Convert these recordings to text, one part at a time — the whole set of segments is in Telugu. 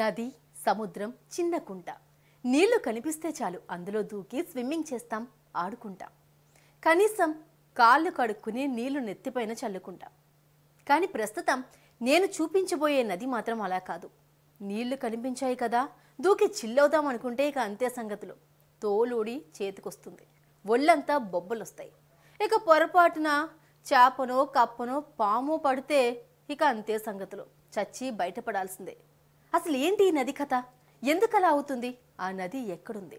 నది సముద్రం చిన్న కుంట నీళ్లు కనిపిస్తే చాలు అందులో దూకి స్విమ్మింగ్ చేస్తాం ఆడుకుంటాం కనీసం కాళ్ళు కడుక్కుని నీళ్లు నెత్తిపైన చల్లుకుంటాం కానీ ప్రస్తుతం నేను చూపించబోయే నది మాత్రం అలా కాదు నీళ్లు కనిపించాయి కదా దూకి చిల్లవుదాం అనుకుంటే ఇక అంతే సంగతులు తోలుడి చేతికొస్తుంది ఒళ్ళంతా బొబ్బలొస్తాయి ఇక పొరపాటున చేపనో కప్పనో పాము పడితే ఇక అంతే సంగతులు చచ్చి బయటపడాల్సిందే అసలు ఏంటి ఈ నది కథ ఎందుకలా అవుతుంది ఆ నది ఎక్కడుంది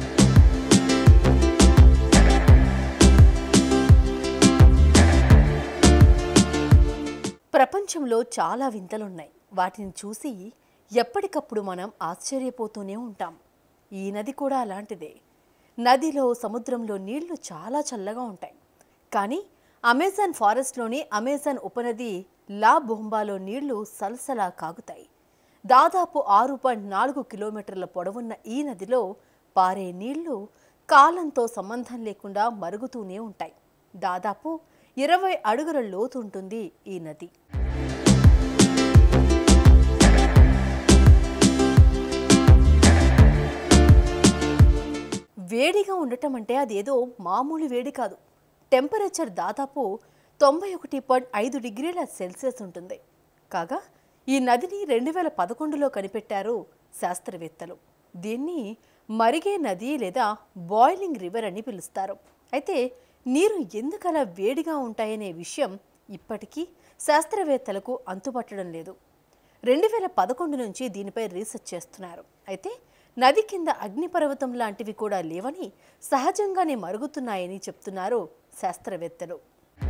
ప్రపంచంలో చాలా వింతలున్నాయి వాటిని చూసి ఎప్పటికప్పుడు మనం ఆశ్చర్యపోతూనే ఉంటాం ఈ నది కూడా అలాంటిదే నదిలో సముద్రంలో నీళ్లు చాలా చల్లగా ఉంటాయి కానీ అమెజాన్ ఫారెస్ట్లోని అమెజాన్ ఉపనది లా బొంబాలో నీళ్లు సలసలా కాగుతాయి దాదాపు ఆరు పాయింట్ నాలుగు కిలోమీటర్ల పొడవున్న ఈ నదిలో పారే నీళ్లు కాలంతో సంబంధం లేకుండా మరుగుతూనే ఉంటాయి దాదాపు ఇరవై అడుగుల లోతు ఉంటుంది ఈ నది వేడిగా ఉండటం అంటే అదేదో మామూలు వేడి కాదు టెంపరేచర్ దాదాపు తొంభై ఒకటి పాయింట్ ఐదు డిగ్రీల సెల్సియస్ ఉంటుంది కాగా ఈ నదిని రెండు వేల పదకొండులో కనిపెట్టారు శాస్త్రవేత్తలు దీన్ని మరిగే నది లేదా బాయిలింగ్ రివర్ అని పిలుస్తారు అయితే నీరు ఎందుకలా వేడిగా ఉంటాయనే విషయం ఇప్పటికీ శాస్త్రవేత్తలకు అంతుపట్టడం లేదు రెండు వేల పదకొండు నుంచి దీనిపై రీసెర్చ్ చేస్తున్నారు అయితే నది కింద అగ్నిపర్వతం లాంటివి కూడా లేవని సహజంగానే మరుగుతున్నాయని చెప్తున్నారు శాస్త్రవేత్తలు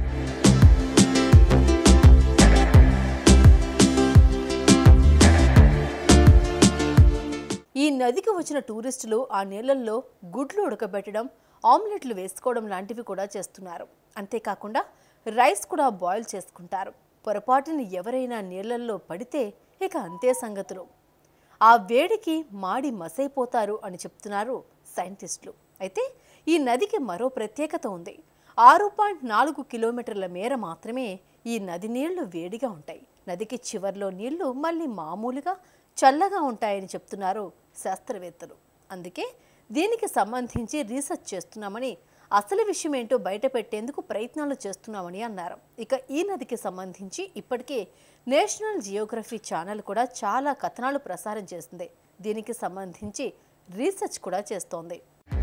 ఈ నదికి వచ్చిన టూరిస్టులు ఆ నీళ్ళల్లో గుడ్లు ఉడకబెట్టడం ఆమ్లెట్లు వేసుకోవడం లాంటివి కూడా చేస్తున్నారు అంతేకాకుండా రైస్ కూడా బాయిల్ చేసుకుంటారు పొరపాటుని ఎవరైనా నీళ్ళల్లో పడితే ఇక అంతే సంగతులు ఆ వేడికి మాడి మసైపోతారు అని చెప్తున్నారు సైంటిస్టులు అయితే ఈ నదికి మరో ప్రత్యేకత ఉంది ఆరు పాయింట్ నాలుగు కిలోమీటర్ల మేర మాత్రమే ఈ నది నీళ్లు వేడిగా ఉంటాయి నదికి చివర్లో నీళ్లు మళ్ళీ మామూలుగా చల్లగా ఉంటాయని చెప్తున్నారు శాస్త్రవేత్తలు అందుకే దీనికి సంబంధించి రీసెర్చ్ చేస్తున్నామని అసలు విషయం ఏంటో బయట పెట్టేందుకు ప్రయత్నాలు చేస్తున్నామని అన్నారు ఇక ఈ నదికి సంబంధించి ఇప్పటికే నేషనల్ జియోగ్రఫీ ఛానల్ కూడా చాలా కథనాలు ప్రసారం చేస్తుంది దీనికి సంబంధించి రీసెర్చ్ కూడా చేస్తోంది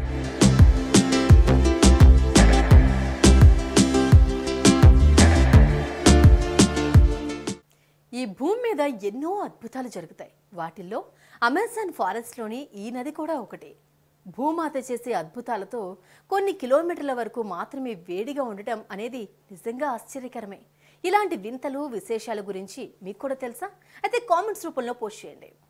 ఈ భూమి మీద ఎన్నో అద్భుతాలు జరుగుతాయి వాటిల్లో అమెజాన్ ఫారెస్ట్లోని ఈ నది కూడా ఒకటి భూమాత చేసే అద్భుతాలతో కొన్ని కిలోమీటర్ల వరకు మాత్రమే వేడిగా ఉండటం అనేది నిజంగా ఆశ్చర్యకరమే ఇలాంటి వింతలు విశేషాల గురించి మీకు కూడా తెలుసా అయితే కామెంట్స్ రూపంలో పోస్ట్ చేయండి